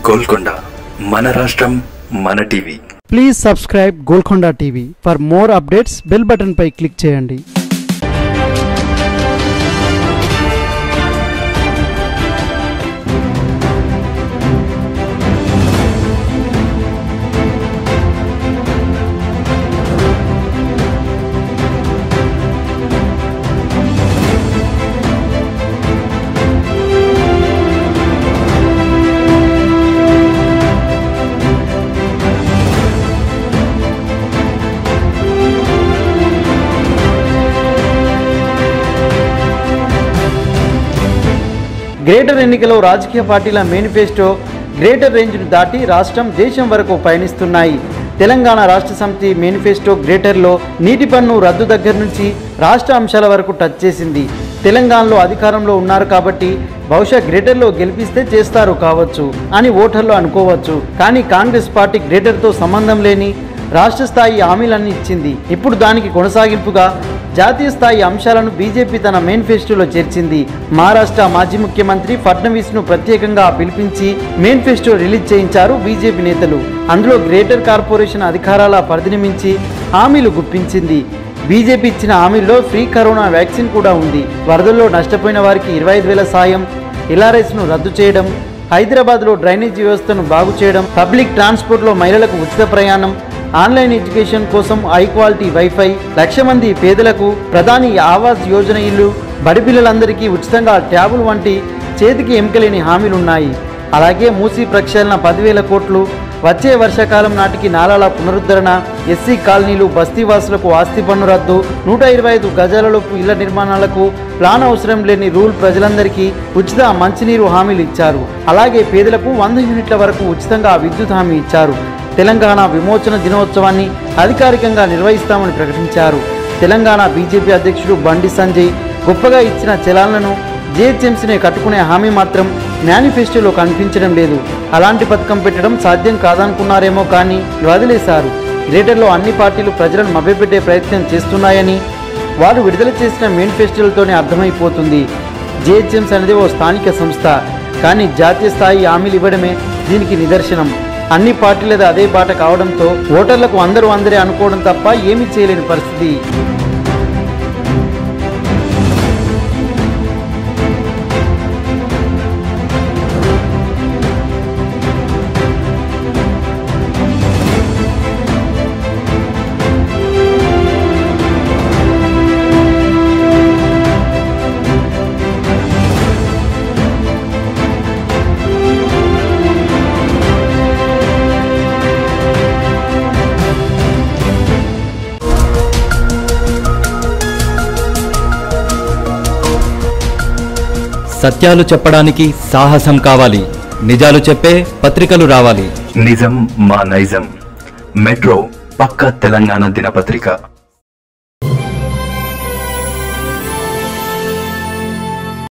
గోల్కొండ మన రాష్ట్రం మన TV please subscribe Golconda TV for more updates bell button పై క్లిక్ చేయండి గ్రేటర్ ఎన్నికలో రాజకీయ పార్టీల మేనిఫెస్టో గ్రేటర్ రేంజ్ను దాటి రాష్ట్రం దేశం వరకు పయనిస్తున్నాయి తెలంగాణ రాష్ట్ర సమితి మేనిఫెస్టో గ్రేటర్లో నీటి పన్ను రద్దు దగ్గర నుంచి రాష్ట్ర అంశాల వరకు టచ్ చేసింది తెలంగాణలో అధికారంలో ఉన్నారు కాబట్టి బహుశా గ్రేటర్లో గెలిపిస్తే చేస్తారు కావచ్చు అని ఓటర్లు అనుకోవచ్చు కానీ కాంగ్రెస్ పార్టీ గ్రేటర్తో సంబంధం లేని రాష్ట్ర స్థాయి హామీలన్నీ ఇచ్చింది ఇప్పుడు దానికి కొనసాగింపుగా జాతీయ స్థాయి అంశాలను బీజేపీ తన మేనిఫెస్టోలో చేర్చింది మహారాష్ట్ర మాజీ ముఖ్యమంత్రి ఫడ్నవీస్ను ప్రత్యేకంగా పిలిపించి మేనిఫెస్టో రిలీజ్ చేయించారు బీజేపీ నేతలు అందులో గ్రేటర్ కార్పొరేషన్ అధికారాల పరిధిని మించి హామీలు గుప్పించింది బీజేపీ ఇచ్చిన హామీల్లో ఫ్రీ కరోనా వ్యాక్సిన్ కూడా ఉంది వరదల్లో నష్టపోయిన వారికి ఇరవై ఐదు వేల సాయం ఎల్ఆర్ఎస్ను రద్దు చేయడం హైదరాబాద్లో డ్రైనేజ్ వ్యవస్థను బాగు చేయడం పబ్లిక్ ట్రాన్స్పోర్ట్లో మహిళలకు ఉచిత ప్రయాణం ఆన్లైన్ ఎడ్యుకేషన్ కోసం హై క్వాలిటీ వైఫై లక్ష మంది పేదలకు ప్రధాని ఆవాస్ యోజన ఇల్లు బడి పిల్లలందరికీ ఉచితంగా ట్యాబులు వంటి చేతికి ఎముకలేని హామీలున్నాయి అలాగే మూసీ ప్రక్షాళన పదివేల కోట్లు వచ్చే వర్షాకాలం నాటికి నాలాల పునరుద్ధరణ ఎస్సీ కాలనీలు బస్తీవాసులకు ఆస్తి పన్ను రద్దు నూట ఇరవై ఐదు గజాలలోపు ఇళ్ల నిర్మాణాలకు ప్లాన్ అవసరం లేని రూల్ ప్రజలందరికీ ఉచిత మంచినీరు హామీలు ఇచ్చారు అలాగే పేదలకు వంద యూనిట్ల వరకు ఉచితంగా విద్యుత్ హామీ ఇచ్చారు తెలంగాణ విమోచన దినోత్సవాన్ని అధికారికంగా నిర్వహిస్తామని ప్రకటించారు తెలంగాణ బీజేపీ అధ్యక్షుడు బండి సంజయ్ గొప్పగా ఇచ్చిన చలాలను జిహెచ్ఎంసీని కట్టుకునే హామీ మాత్రం మేనిఫెస్టోలో కనిపించడం లేదు అలాంటి పథకం పెట్టడం సాధ్యం కాదనుకున్నారేమో కానీ వదిలేశారు గ్రేటర్లో అన్ని పార్టీలు ప్రజలను మభ్యపెట్టే ప్రయత్నం చేస్తున్నాయని వారు విడుదల చేసిన మేనిఫెస్టోలతోనే అర్థమైపోతుంది జిహెచ్ఎంసీ అనేది ఓ స్థానిక సంస్థ కానీ జాతీయ స్థాయి హామీలు ఇవ్వడమే దీనికి నిదర్శనం అన్ని పార్టీలది అదే బాట కావడంతో ఓటర్లకు అందరూ అందరే అనుకోవడం తప్ప ఏమీ చేయలేని పరిస్థితి సత్యాలు చెప్పడానికి సాహసం కావాలి నిజాలు చెప్పే పత్రికలు రావాలి నిజం మా నైజం మెట్రో పక్క తెలంగాణ దినపత్రిక